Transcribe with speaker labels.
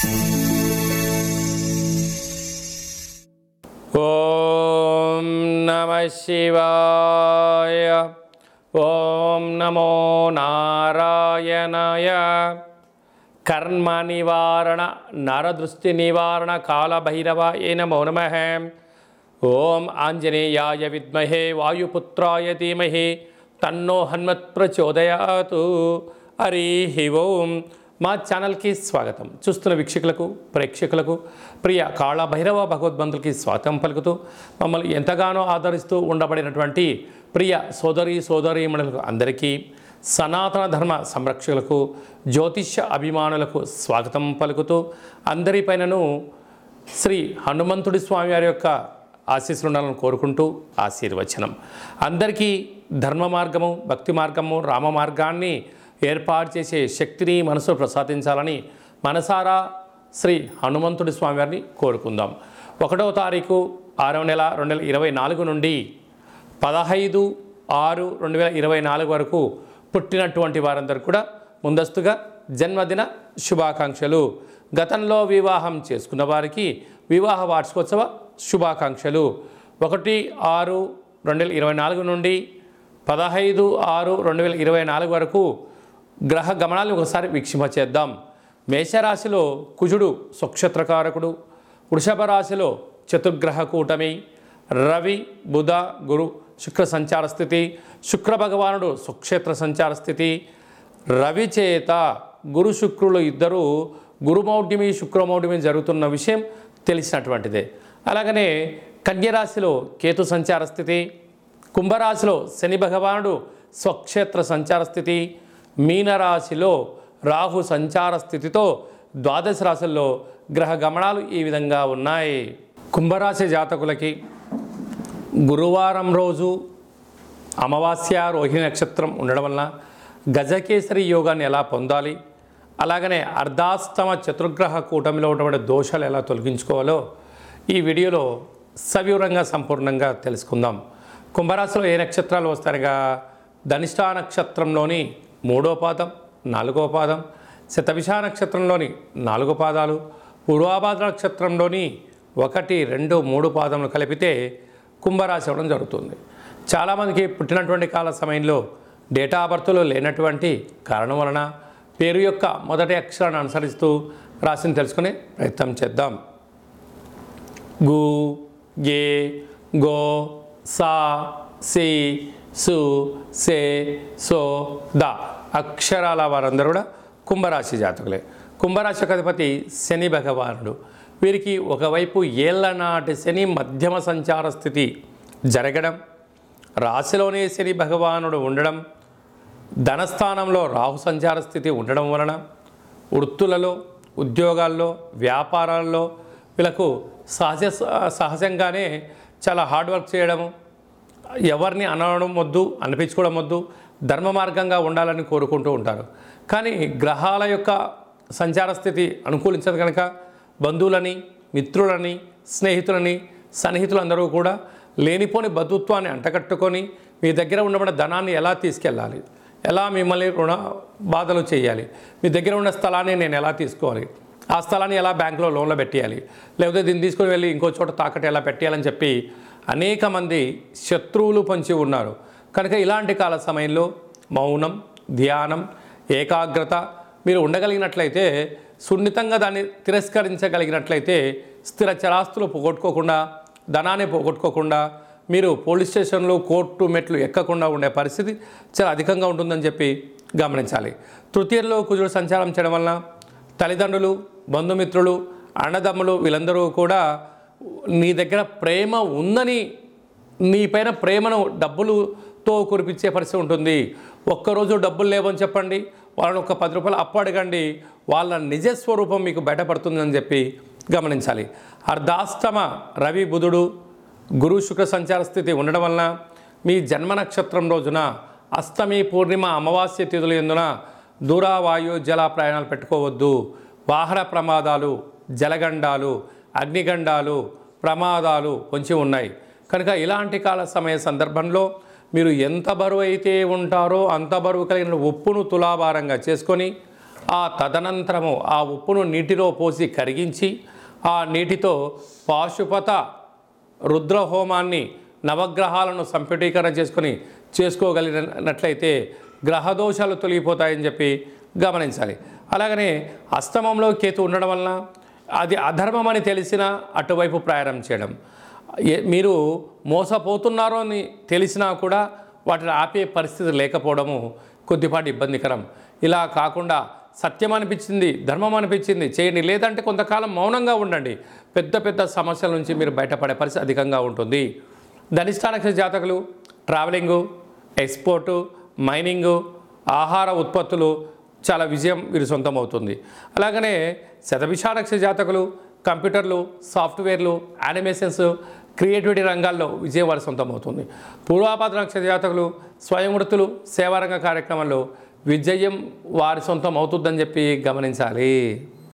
Speaker 1: ఓం నమ శివాయ ఓం నమో నారాయణాయ కర్మ నివారణ నరదృష్టి నివారణ కాళభైరవ ఏ నమో నమ ఓం ఆంజనేయాయ విద్మహే వాయుపుత్రాయ ధీమహి తన్నో హన్మత్ ప్రచోదయాతు హరి ఓం మా ఛానల్కి స్వాగతం చూస్తున్న వీక్షకులకు ప్రేక్షకులకు ప్రియ కాళభైరవ భగవద్బంధులకి స్వాగతం పలుకుతూ మమ్మల్ని ఎంతగానో ఆదరిస్తూ ఉండబడినటువంటి ప్రియ సోదరి సోదరీమణులకు అందరికీ సనాతన ధర్మ సంరక్షకులకు జ్యోతిష్య అభిమానులకు స్వాగతం పలుకుతూ అందరిపైనను శ్రీ హనుమంతుడి స్వామి వారి యొక్క ఆశీస్సులు ఉండాలని కోరుకుంటూ ఆశీర్వచనం అందరికీ ధర్మ మార్గము భక్తి మార్గము రామ మార్గాన్ని ఏర్పాటు చేసే శక్తిని మనసు ప్రసాదించాలని మనసారా శ్రీ హనుమంతుడి స్వామి వారిని కోరుకుందాం ఒకటవ తారీఖు ఆరవ నెల రెండు వేల ఇరవై నాలుగు నుండి పదహైదు ఆరు రెండు వేల ఇరవై నాలుగు వరకు పుట్టినటువంటి వారందరూ కూడా ముందస్తుగా జన్మదిన శుభాకాంక్షలు గతంలో వివాహం చేసుకున్న వారికి వివాహ వార్షికోత్సవ శుభాకాంక్షలు ఒకటి ఆరు రెండు వేల ఇరవై నాలుగు నుండి పదహైదు ఆరు రెండు వేల ఇరవై నాలుగు వరకు గ్రహ గమనాలు ఒకసారి వీక్షింప చేద్దాం మేషరాశిలో కుజుడు స్వక్షత్రకారకుడు వృషభ రాశిలో చతుర్గ్రహ కూటమి రవి బుధ గురు శుక్ర సంచార స్థితి శుక్ర భగవానుడు స్వక్షేత్ర సంచార స్థితి రవి చేత గురు శుక్రులు ఇద్దరు గురుమౌఢ్యమి శుక్రమౌఢ్యమి జరుగుతున్న విషయం తెలిసినటువంటిదే అలాగనే కన్యరాశిలో కేతు సంచార స్థితి కుంభరాశిలో శని భగవానుడు స్వక్షేత్ర సంచార స్థితి మీనరాశిలో రాహు సంచార స్థితితో ద్వాదశ రాశుల్లో గ్రహ గమనాలు ఈ విధంగా ఉన్నాయి కుంభరాశి జాతకులకి గురువారం రోజు అమావాస్య రోహిణి నక్షత్రం ఉండడం వలన గజకేసరి యోగాన్ని ఎలా పొందాలి అలాగనే అర్ధాస్తమ చతుర్గ్రహ కూటమిలో ఉన్నటువంటి దోషాలు ఎలా తొలగించుకోవాలో ఈ వీడియోలో సవివరంగా సంపూర్ణంగా తెలుసుకుందాం కుంభరాశిలో ఏ నక్షత్రాలు వస్తారుగా ధనిష్టా నక్షత్రంలోని మూడో పాదం నాలుగో పాదం శతభిష నక్షత్రంలోని నాలుగు పాదాలు పూర్వాభాద్ర నక్షత్రంలోని ఒకటి రెండు మూడు పాదములు కలిపితే కుంభరాశి అవ్వడం జరుగుతుంది చాలామందికి పుట్టినటువంటి కాల సమయంలో డేటా ఆఫ్ బర్త్లో లేనటువంటి కారణం వలన పేరు యొక్క మొదటి అక్షరాన్ని అనుసరిస్తూ రాశిని తెలుసుకునే ప్రయత్నం చేద్దాం గు గే గో సా సి సు సే సో ద అక్షరాల వారందరూ కూడా కుంభరాశి జాతకులే కుంభరాశి యొక్క అధిపతి శని భగవానుడు వీరికి ఒకవైపు ఏళ్ల నాటి శని మధ్యమ సంచార స్థితి జరగడం రాశిలోనే శని భగవానుడు ఉండడం ధనస్థానంలో రాహు సంచార స్థితి ఉండడం వలన వృత్తులలో ఉద్యోగాల్లో వ్యాపారాల్లో వీళ్ళకు సహజ సహజంగానే చాలా హార్డ్ వర్క్ చేయడము ఎవరిని అనడం వద్దు అనిపించుకోవడం వద్దు ధర్మ మార్గంగా ఉండాలని కోరుకుంటూ ఉంటారు కానీ గ్రహాల యొక్క సంచార స్థితి అనుకూలించదు కనుక బంధువులని మిత్రులని స్నేహితులని సన్నిహితులందరూ కూడా లేనిపోని బంధుత్వాన్ని అంటకట్టుకొని మీ దగ్గర ఉండబడిన ధనాన్ని ఎలా తీసుకెళ్ళాలి ఎలా మిమ్మల్ని రుణ బాధలు చేయాలి మీ దగ్గర ఉన్న స్థలాన్ని నేను ఎలా తీసుకోవాలి ఆ స్థలాన్ని ఎలా బ్యాంకులో లోన్లో పెట్టేయాలి లేకపోతే దీన్ని తీసుకొని వెళ్ళి ఇంకో చోట తాకట్టు ఎలా పెట్టేయాలని చెప్పి అనేక మంది శత్రువులు పంచి ఉన్నారు కనుక ఇలాంటి కాల సమయంలో మౌనం ధ్యానం ఏకాగ్రత మీరు ఉండగలిగినట్లయితే సున్నితంగా దాన్ని తిరస్కరించగలిగినట్లయితే స్థిర చరాస్తులు పోగొట్టుకోకుండా ధనాన్ని పోగొట్టుకోకుండా మీరు పోలీస్ స్టేషన్లు కోర్టు మెట్లు ఎక్కకుండా ఉండే పరిస్థితి చాలా అధికంగా ఉంటుందని చెప్పి గమనించాలి తృతీయంలో కుజుడు సంచారం చేయడం వలన తల్లిదండ్రులు బంధుమిత్రులు అన్నదమ్ములు వీళ్ళందరూ కూడా నీ దగ్గర ప్రేమ ఉందని నీపైన ప్రేమను డబ్బులుతో కురిపించే పరిస్థితి ఉంటుంది ఒక్కరోజు డబ్బులు లేవని చెప్పండి వాళ్ళని ఒక పది రూపాయలు అప్పు అడగండి వాళ్ళ నిజస్వరూపం మీకు బయటపడుతుందని చెప్పి గమనించాలి అర్ధాష్టమ రవి బుధుడు గురు శుక్ర సంచార స్థితి ఉండడం వలన మీ జన్మ నక్షత్రం రోజున అష్టమి పూర్ణిమ అమావాస్య తిథులు ఎందున దూరావాయు జల ప్రయాణాలు పెట్టుకోవద్దు వాహన ప్రమాదాలు జలగండాలు అగ్నిగండాలు ప్రమాదాలు పొంచి ఉన్నాయి కనుక ఇలాంటి కాల సమయ సందర్భంలో మీరు ఎంత బరువు అయితే ఉంటారో అంత బరువు కలిగిన ఉప్పును తులాభారంగా చేసుకొని ఆ తదనంతరము ఆ ఉప్పును నీటిలో పోసి కరిగించి ఆ నీటితో పాశుపత రుద్ర హోమాన్ని నవగ్రహాలను సంపుటీకరణ చేసుకొని చేసుకోగలిగినట్లయితే గ్రహదోషాలు తొలగిపోతాయని చెప్పి గమనించాలి అలాగనే అస్తమంలో కేతు ఉండడం వలన అది అధర్మం అని తెలిసినా అటువైపు ప్రయాణం చేయడం ఏ- మీరు మోసపోతున్నారో అని తెలిసినా కూడా వాటిని ఆపే పరిస్థితి లేకపోవడము కొద్దిపాటి ఇబ్బందికరం ఇలా కాకుండా సత్యం అనిపించింది ధర్మం అనిపించింది చేయండి లేదంటే కొంతకాలం మౌనంగా ఉండండి పెద్ద పెద్ద సమస్యల నుంచి మీరు బయటపడే పరిస్థితి అధికంగా ఉంటుంది ధనిష్ట నక్షత్ర జాతకులు ట్రావెలింగు ఎక్స్పోర్టు మైనింగు ఆహార ఉత్పత్తులు చాలా విజయం వీరి సొంతం అవుతుంది అలాగనే శతభిషా నక్షత్ర జాతకులు కంప్యూటర్లు సాఫ్ట్వేర్లు యానిమేషన్స్ క్రియేటివిటీ రంగాల్లో విజయం వారి సొంతం అవుతుంది పూర్వాపాద నక్షత్ర జాతకులు స్వయం వృత్తులు సేవారంగ కార్యక్రమాల్లో విజయం వారి సొంతం అవుతుందని చెప్పి గమనించాలి